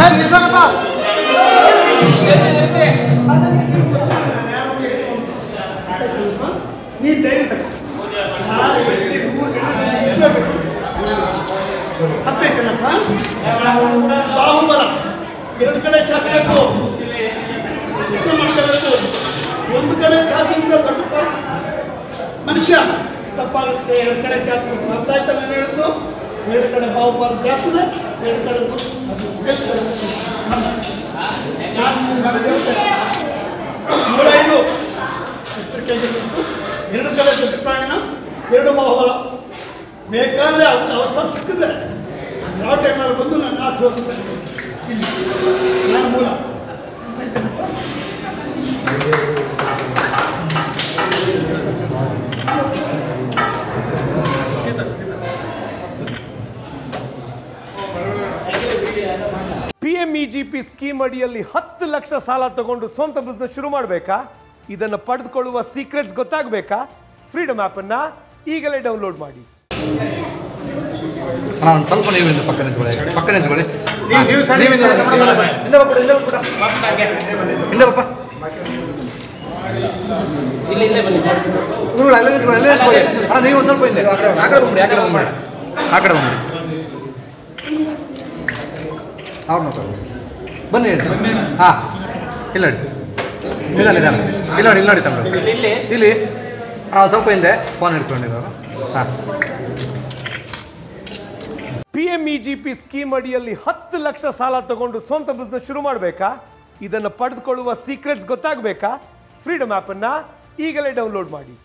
ನೀ ಧೈರ್ಯ ತಗೋ. ಯಾರು ಎಲ್ಲಿ ಮೂರು ಜನ ಇದ್ದೋಗ್ಬೇಕು. ಅರ್ಥಾಯ್ತೇನಪ್ಪ? ಬಾಹುಬಲ ಎರಡು ಕಡೆ ಚಾಚಬೇಕು ಯುದ್ಧ ಮಾಡ್ಕೋಬೇಕು ಒಂದು ಕಡೆ ಚಾಚಿಂದ ದೊಡ್ಡ ಪ- ಮನುಷ್ಯ ತಪ್ಪಾಗುತ್ತೆ ಎರಡು ಕಡೆ ಚಾಚಬೇಕು ಅರ್ಥ ಆಯ್ತಲ್ಲ ನಾನು ಹೇಳಿದ್ದು ಎರಡು ಕಡೆ ಬಾಹುಬಲ ಜಾಸ್ತಿದೆ ಎರಡು ಕಡೆ ಅದು ಉಪಯೋಗಿಸ್ಬೇಕು. ನಾನು ನನ್ನ ದೇವತೆ. ನೂರೈದು ಎಚ್ಚರಿಕೆ ಇರಬೇಕು. ಎರಡು ಕಡೆ ದೊಡ್ಡ ಪ್ರಾಣಿನ ಎರಡು ಬಾಹುಬಲ ಬೇಕಾದ್ರೆ ಅವಕ್ಕೆ ಅವಸರ ಸಿಕ್ಕಿದ್ರೆ ಅದು ಯಾವ ಟೈಮಲ್ಲಿ ಬಂದು ನಾನು ಆಶೀರ್ವದಿಸ್ತೇನೆ ಇಲ್ಲಿ ನಾನು ಮೂಲ ಆಯ್ತೇನಪ್ಪ? P M E G P scheme ಅಡಿಯಲ್ಲಿ ಹತ್ತು ಲಕ್ಷ ಸಾಲ ತಗೊಂಡು ಸ್ವಂತ ಬಿಸ್ನೆಸ್ ಶುರು ಮಾಡಬೇಕಾ ಇದನ್ನು ಪಡೆದುಕೊಳ್ಳುವ ಸೀಕ್ರೆಟ್ಸ್ ಗೊತ್ತಾಗಬೇಕಾ ಫ್ರೀಡಮ್ ಆ್ಯಪನ್ನು ಈಗಲೇ ಡೌನ್ಲೋಡ್ ಮಾಡಿ ಅಣ್ಣ ಒಂದು ಸ್ವಲ್ಪ ನೀವು ಇಂದ ಪಕ್ಕ ನಿಂತ್ಕೊಳ್ಳಿ ಪಕ್ಕ ನಿಂತ್ಕೊಳ್ಳಿ ನೀವು- ನೀವು ಸರಿ- ನೀವು ಇಂದ- ನೀವು- ನೀವು ಇಂದ- ಇಂದ ಬಾ, ಇಂದ ಬಾ, ಇಂದ ಬಪ್ಪ ಇವ್ರುಗಳು ಅಲ್ಲೇ ನಿಂತ್ಕೊಳ್ಳಿ ಅಲ್ಲೇ ನಿಂತ್ಕೊಳ್ಳಿ ಅಣ್ಣ ನೀವು ಒಂದು ಸ್ವಲ್ಪ ಹಿಂದೆ ಆ ಕಡೆ ಬಂದ್ಬಿಡಿ ಆ ಕಡೆ ಬಂದ್ಬಿಡಿ ಆ ಕಡೆ ಬಂದ್ಬಿಡಿ ಅವ್ರು ನೋಡ್ತಾರೆ ಬನ್ನಿ ಹಾಂ ಇಲ್ಲ ನೋಡಿ ಇಲ್ಲ ನಿಧಾನ ಇಲ್ಲ ನೋಡಿ ಇಲ್ಲ ನೋಡಿ ತಮ್ಮ ಇಲ್ಲಿ ಹಾಂ ಸ್ವಲ್ಪ ಹಿಂದೆ ಫೋನ್ ಹಿಡ್ಕೊಂಡಿರೋರು ಹಾಂ P M E G P scheme ಅಡಿಯಲ್ಲಿ ಹತ್ತು ಲಕ್ಷ ಸಾಲ ತಗೊಂಡು ಸ್ವಂತ ಬಿಸ್ನೆಸ್ ಶುರು ಮಾಡಬೇಕಾ ಇದನ್ನು ಪಡೆದುಕೊಳ್ಳುವ ಸೀಕ್ರೆಟ್ಸ್ ಗೊತ್ತಾಗಬೇಕಾ ಫ್ರೀಡಮ್ ಆ್ಯಪನ್ನು ಈಗಲೇ ಡೌನ್ಲೋಡ್ ಮಾಡಿ